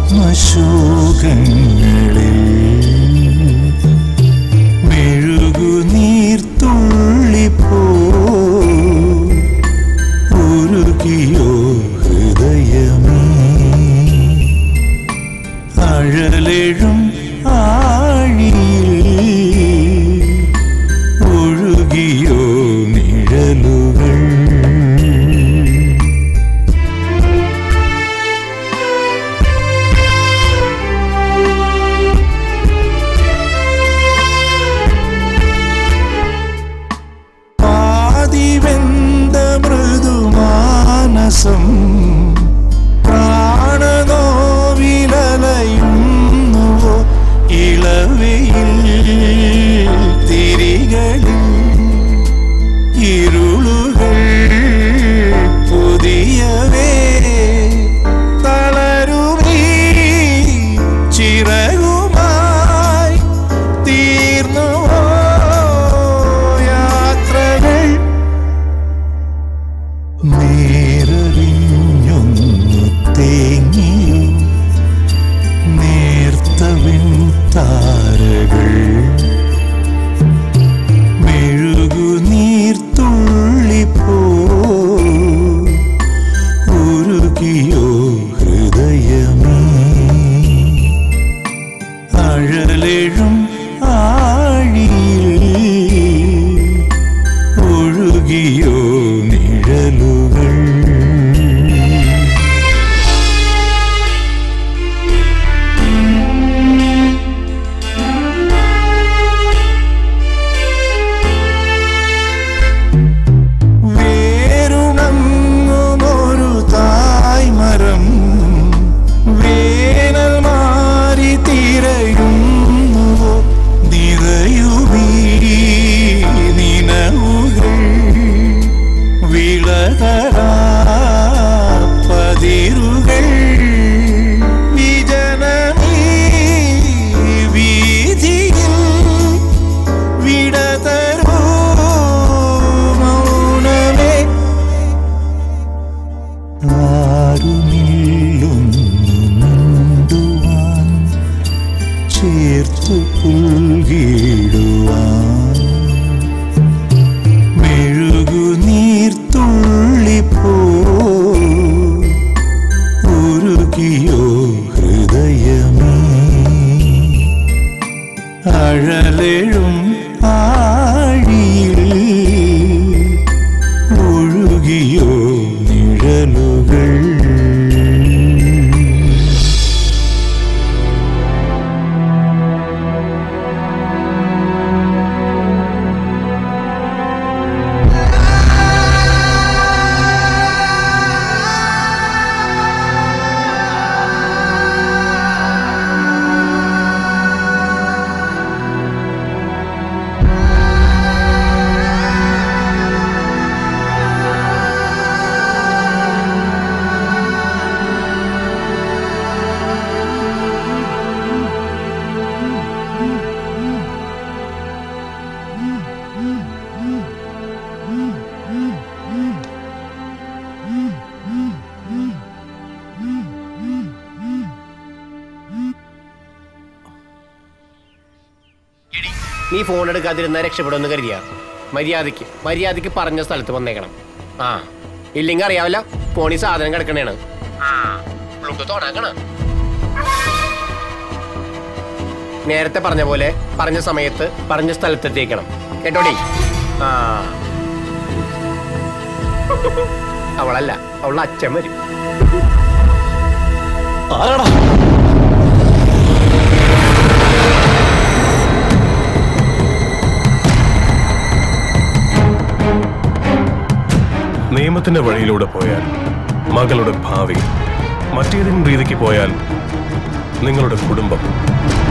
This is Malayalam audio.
ആത്മശോകങ്ങളിൽ മെഴുകുനീർത്തുള്ളിപ്പോ ഉരുകിയോ ഹൃദയമേ അഴലെഴും ആഴിയിൽ ഒഴുകിയോ നിഴലുകൾ പാതിവെന്ത മൃദുമാനസം പ്രാണനോവിലലയുന്നുവോ ഇളവയിൽ തിരികളിൽ ഇരുളുകൾ പുതിയവേ തളരുമീ ചിറകുമായി തീർന്നുവോ യാത്രകൾ നേരറിഞ്ഞൊന്നു തേങ്ങിയോ നേർത്തവിൻ താരകൾ മെഴുകുനീർത്തുള്ളിപ്പോ ഉരുകിയോ ഹൃദയമേ അഴലെഴും ആഴിയിൽ ഒഴുകിയോ നിഴലുകൾ വേരുണങ്ങുമൊരു തായ്മരം വേനൽ മാറി തിരയുന്നുവോ നിറയുമീ നിനവുകൾ വിളതരാ പതിരുകൾ വിജനമീ വീതിയിൽ വിടതരൂ മൗനമേ ആരുമില്ലൊന്നു മിണ്ടുവാൻ ചേർത്തു പുൽകിടുവാൻ മെഴുകുനീർത്തുള്ളിപ്പോ ഉരുകിയോ ഹൃദയമേ അഴലെഴും ആഴിയിൽ ഒഴുകിയോ നിഴലുകൾ നീ ഫോൺ എടുക്കാതിരുന്ന രക്ഷപ്പെടുമെന്ന് കരുതിയ മര്യാദയ്ക്ക് മര്യാദയ്ക്ക് പറഞ്ഞ സ്ഥലത്ത് വന്നേക്കണം ആ ഇല്ലെങ്കിൽ അറിയാവില്ല ഫോണി സാധനം കിടക്കണേണ് ബ്ലൂടൂത്ത് ഓണാക്കണം നേരത്തെ പറഞ്ഞ പോലെ പറഞ്ഞ സമയത്ത് പറഞ്ഞ സ്ഥലത്തെത്തിയേക്കണം കേട്ടോടി ആ അവളല്ല അവളുടെ അച്ഛൻ വരും ആരാടാ നിയമത്തിന്റെ വഴിയിലൂടെ പോയാൽ മകളുടെ ഭാവി മറ്റേതെങ്കിലും രീതിക്ക് പോയാൽ നിങ്ങളുടെ കുടുംബം